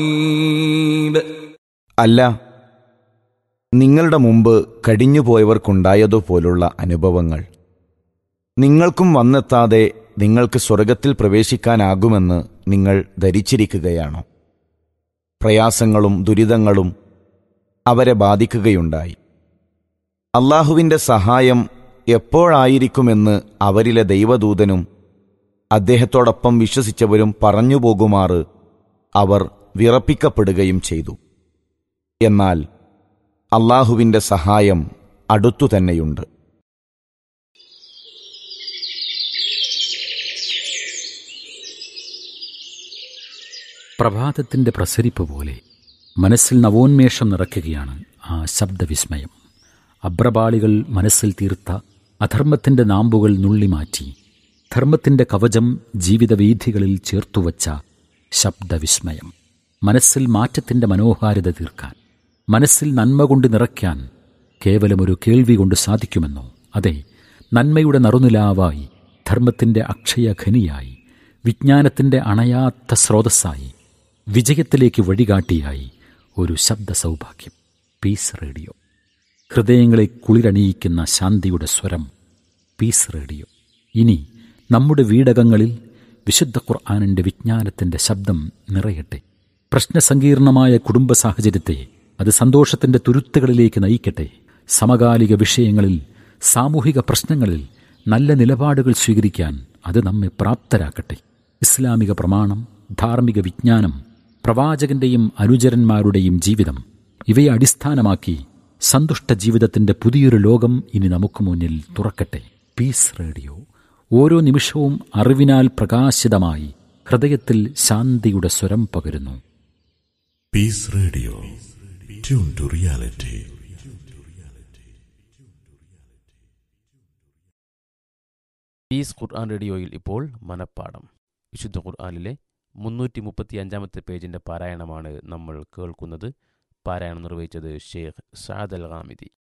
അല്ല നിങ്ങളുടെ മുമ്പ് കഴിഞ്ഞുപോയവർക്കുണ്ടായതുപോലുള്ള അനുഭവങ്ങൾ നിങ്ങൾക്കും വന്നെത്താതെ നിങ്ങൾക്ക് സ്വർഗത്തിൽ പ്രവേശിക്കാനാകുമെന്ന് നിങ്ങൾ ധരിച്ചിരിക്കുകയാണോ പ്രയാസങ്ങളും ദുരിതങ്ങളും അവരെ ബാധിക്കുകയുണ്ടായി അള്ളാഹുവിൻ്റെ സഹായം എപ്പോഴായിരിക്കുമെന്ന് അവരിലെ ദൈവദൂതനും അദ്ദേഹത്തോടൊപ്പം വിശ്വസിച്ചവരും പറഞ്ഞു പോകുമാറ് അവർ വിറപ്പിക്കപ്പെടുകയും ചെയ്തു എന്നാൽ അള്ളാഹുവിൻ്റെ സഹായം അടുത്തു തന്നെയുണ്ട് പ്രഭാതത്തിന്റെ പ്രസരിപ്പ് പോലെ മനസ്സിൽ നവോന്മേഷം നിറയ്ക്കുകയാണ് ആ ശബ്ദവിസ്മയം അബ്രപാളികൾ മനസ്സിൽ തീർത്ത അധർമ്മത്തിന്റെ നാമ്പുകൾ നുള്ളിമാറ്റി ധർമ്മത്തിന്റെ കവചം ജീവിതവീഥികളിൽ ചേർത്തുവച്ച ശബ്ദവിസ്മയം മനസ്സിൽ മാറ്റത്തിന്റെ മനോഹാരിത തീർക്കാൻ മനസ്സിൽ നന്മ കൊണ്ട് നിറയ്ക്കാൻ കേവലമൊരു കേൾവി കൊണ്ട് സാധിക്കുമെന്നോ അതെ നന്മയുടെ നറുനിലാവായി ധർമ്മത്തിന്റെ അക്ഷയഖനിയായി വിജ്ഞാനത്തിന്റെ അണയാത്ത സ്രോതസ്സായി വിജയത്തിലേക്ക് വഴികാട്ടിയായി ഒരു ശബ്ദ സൗഭാഗ്യം പീസ് റേഡിയോ ഹൃദയങ്ങളെ കുളിരണിയിക്കുന്ന ശാന്തിയുടെ സ്വരം പീസ് റേഡിയോ ഇനി നമ്മുടെ വീടകങ്ങളിൽ വിശുദ്ധ ഖുർആാനിന്റെ വിജ്ഞാനത്തിന്റെ ശബ്ദം നിറയട്ടെ പ്രശ്നസങ്കീർണമായ കുടുംബ സാഹചര്യത്തെ അത് സന്തോഷത്തിന്റെ തുരുത്തുകളിലേക്ക് നയിക്കട്ടെ സമകാലിക വിഷയങ്ങളിൽ സാമൂഹിക പ്രശ്നങ്ങളിൽ നല്ല നിലപാടുകൾ സ്വീകരിക്കാൻ അത് നമ്മെ പ്രാപ്തരാക്കട്ടെ ഇസ്ലാമിക പ്രമാണം ധാർമ്മിക വിജ്ഞാനം പ്രവാചകന്റെയും അനുചരന്മാരുടെയും ജീവിതം ഇവയെ അടിസ്ഥാനമാക്കി സന്തുഷ്ട ജീവിതത്തിന്റെ പുതിയൊരു ലോകം ഇനി നമുക്ക് മുന്നിൽ തുറക്കട്ടെ പീസ് റേഡിയോ ഓരോ നിമിഷവും അറിവിനാൽ പ്രകാശിതമായി ഹൃദയത്തിൽ ശാന്തിയുടെ സ്വരം പകരുന്നു Peace Radio. Tune to reality. Peace ഖുർആൻ റേഡിയോയിൽ ഇപ്പോൾ മനപ്പാഠം വിശുദ്ധ ഖുർആനിലെ മുന്നൂറ്റി മുപ്പത്തി അഞ്ചാമത്തെ പേജിൻ്റെ പാരായണമാണ് നമ്മൾ കേൾക്കുന്നത് പാരായണം നിർവഹിച്ചത് ഷെയ്ഖ് സാദ് അൽ ഹാമിദി